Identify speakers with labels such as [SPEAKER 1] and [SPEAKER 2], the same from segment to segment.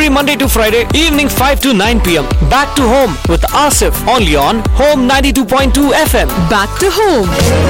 [SPEAKER 1] every Monday to Friday, evening 5 to 9 pm. Back to home with Asif, only on Home 92.2 FM.
[SPEAKER 2] Back to home.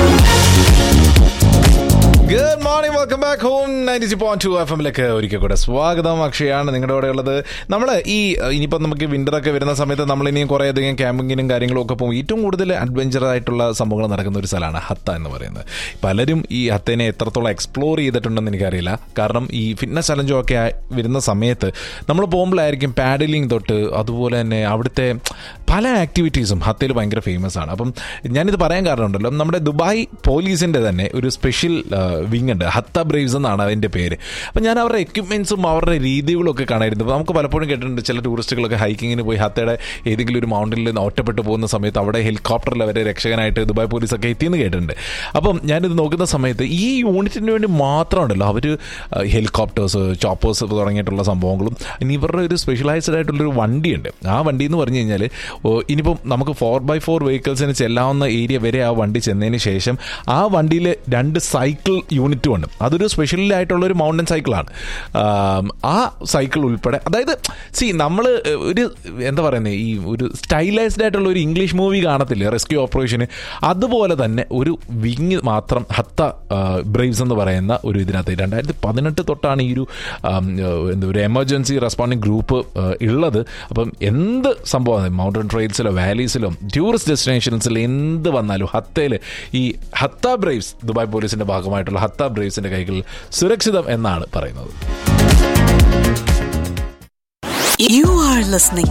[SPEAKER 3] Good morning welcome back home ninety സി point two F എമ്മിലേക്ക് ഒരിക്കൽ കൂടെ സ്വാഗതം അക്ഷയാണ് നിങ്ങളുടെ കൂടെ ഉള്ളത് നമ്മൾ ഈ ഇനിയിപ്പോൾ നമുക്ക് വിന്റർ ഒക്കെ വരുന്ന സമയത്ത് നമ്മൾ ഇനിയും കുറേ അധികം ക്യാമ്പിങ്ങിനും കാര്യങ്ങളും ഒക്കെ പോകും ഏറ്റവും കൂടുതൽ അഡ്വഞ്ചർ ആയിട്ടുള്ള സംഭവങ്ങൾ നടക്കുന്ന ഒരു സ്ഥലമാണ് ഹത്ത എന്ന് പറയുന്നത് പലരും ഈ ഹത്തേനെ എത്രത്തോളം എക്സ്പ്ലോർ ചെയ്തിട്ടുണ്ടെന്ന് എനിക്കറിയില്ല കാരണം ഈ ഫിറ്റ്നസ് ചലഞ്ചും ഒക്കെ ആയി വരുന്ന സമയത്ത് നമ്മൾ പോകുമ്പോഴായിരിക്കും പാഡലിംഗ് തൊട്ട് അതുപോലെ തന്നെ അവിടുത്തെ പല ആക്ടിവിറ്റീസും ഹത്തയിൽ ഭയങ്കര ഫേമസ് ആണ് അപ്പം ഞാനിത് പറയാൻ കാരണമുണ്ടല്ലോ നമ്മുടെ ദുബായ് പോലീസിൻ്റെ തന്നെ ഒരു സ്പെഷ്യൽ വിങ് ഉണ്ട് ഹത്ത ബ്രേവ്സ് എന്നാണ് അതിൻ്റെ പേര് അപ്പം ഞാൻ അവരുടെ എക്യുപ്മെൻസും അവരുടെ രീതികളും ഒക്കെ കാണായിരുന്നു അപ്പോൾ നമുക്ക് പലപ്പോഴും കേട്ടിട്ടുണ്ട് ചില ടൂറിസ്റ്റുകളൊക്കെ ഹൈക്കിങ്ങിന് പോയി ഹത്തയുടെ ഏതെങ്കിലും ഒരു മൗണ്ടനിൽ നിന്ന് ഒറ്റപ്പെട്ടു പോകുന്ന സമയത്ത് അവിടെ ഹെലികോപ്റ്ററിൽ അവരെ രക്ഷകനായിട്ട് ദുബായ് പോലീസൊക്കെ എത്തിയെന്ന് കേട്ടിട്ടുണ്ട് അപ്പം ഞാനിത് നോക്കുന്ന സമയത്ത് ഈ യൂണിറ്റിന് വേണ്ടി മാത്രമുണ്ടല്ലോ അവർ ഹെലികോപ്റ്റേഴ്സ് ചോപ്പേഴ്സ് തുടങ്ങിയിട്ടുള്ള സംഭവങ്ങളും ഇനി ഇവരുടെ ഒരു സ്പെഷ്യലൈസ്ഡ് ആയിട്ടുള്ളൊരു വണ്ടിയുണ്ട് ആ വണ്ടി എന്ന് പറഞ്ഞു കഴിഞ്ഞാൽ ഇനിയിപ്പം നമുക്ക് ഫോർ ബൈ ഫോർ വെഹിക്കിൾസിന് ചെല്ലാവുന്ന ഏരിയ വരെ ആ വണ്ടി ചെന്നതിന് ശേഷം ആ വണ്ടിയിൽ രണ്ട് സൈക്കിൾ യൂണിറ്റും ഉണ്ട് അതൊരു സ്പെഷ്യലി ആയിട്ടുള്ള ഒരു മൗണ്ടൻ സൈക്കിളാണ് ആം, ആ സൈക്കിൾ ഉൾപ്പെടെ അതായത് സി നമ്മൾ ഒരു എന്താ പറയുന്നത് ഈ ഒരു സ്റ്റൈലൈസ്ഡ് ആയിട്ടുള്ള ഒരു ഇംഗ്ലീഷ് മൂവി കാണത്തില്ലേ റെസ്ക്യൂ ഓപ്പറേഷന് അതുപോലെ തന്നെ ഒരു വിങ് മാത്രം ഹത്ത ബ്രേവ്സ് എന്ന് പറയുന്ന ഒരു ഇതിനകത്ത് രണ്ടായിരത്തി പതിനെട്ട് തൊട്ടാണ് ഈ ഒരു ആം, എന്താ ഒരു എമർജൻസി റെസ്പോണ്ടിങ് ഗ്രൂപ്പ് ഉള്ളത് അപ്പം എന്ത് സംഭവമാണ് മൗണ്ടൻ ട്രെയിൽസിലോ വാലീസിലോ ടൂറിസ്റ്റ് ഡെസ്റ്റിനേഷൻസിൽ എന്ത് വന്നാലും ഹത്തയിൽ ഈ ഹത്ത ബ്രേവ്സ് ദുബായ് പോലീസിന്റെ ഭാഗമായിട്ടുള്ള ഹത്ത ബ്രേവ്സിന്റെ കൈകളിൽ സുരക്ഷിതം എന്നാണ് പറയുന്നത്
[SPEAKER 2] You are listening